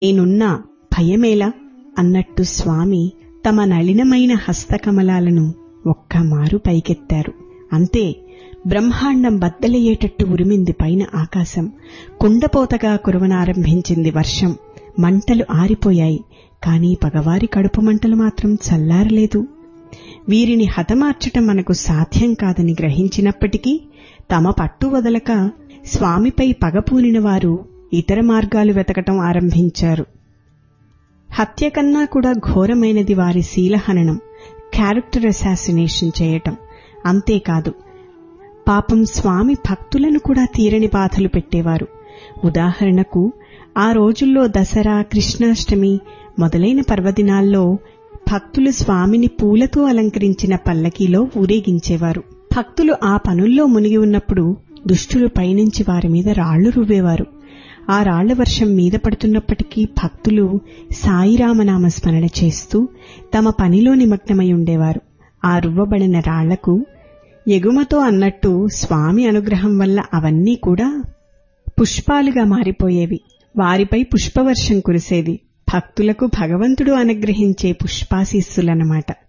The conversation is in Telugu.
నేనున్నా భయమేలా అన్నట్టు స్వామి తమ నళినమైన హస్తకమలాలను ఒక్కమారు పైకెత్తారు అంతే బ్రహ్మాండం బద్దలయ్యేటట్టు ఉరిమింది పైన ఆకాశం కుండపోతగా కురవనారంభించింది వర్షం మంటలు ఆరిపోయాయి కాని పగవారి కడుపు మంటలు మాత్రం చల్లారలేదు వీరిని హతమార్చటం మనకు సాధ్యం కాదని గ్రహించినప్పటికీ తమ పట్టు వదలక స్వామిపై పగపూనిన వారు ఇతర మార్గాలు వెతకటం ఆరంభించారు హత్య కన్నా కూడా ఘోరమైనది వారి శీలహననం క్యారెక్టర్ అసాసినేషన్ చేయటం అంతేకాదు పాపం స్వామి భక్తులను కూడా తీరని బాధలు పెట్టేవారు ఉదాహరణకు ఆ రోజుల్లో దసరా కృష్ణాష్టమి మొదలైన పర్వదినాల్లో భక్తులు స్వామిని పూలతో అలంకరించిన పల్లకీలో ఊరేగించేవారు భక్తులు ఆ పనుల్లో మునిగి ఉన్నప్పుడు దుష్టులు పైనుంచి వారి మీద రాళ్లు రువ్వేవారు ఆ రాళ్ల వర్షం మీద పడుతున్నప్పటికీ భక్తులు సాయిరామనామ స్మరణ చేస్తూ తమ పనిలో నిమగ్నమై ఉండేవారు ఆ రువ్వబడిన రాళ్లకు ఎగుమతో అన్నట్టు స్వామి అనుగ్రహం వల్ల అవన్నీ కూడా పుష్పాలుగా మారిపోయేవి వారిపై పుష్పవర్షం కురిసేది భక్తులకు భగవంతుడు అనుగ్రహించే పుష్పాశీస్సులన్నమాట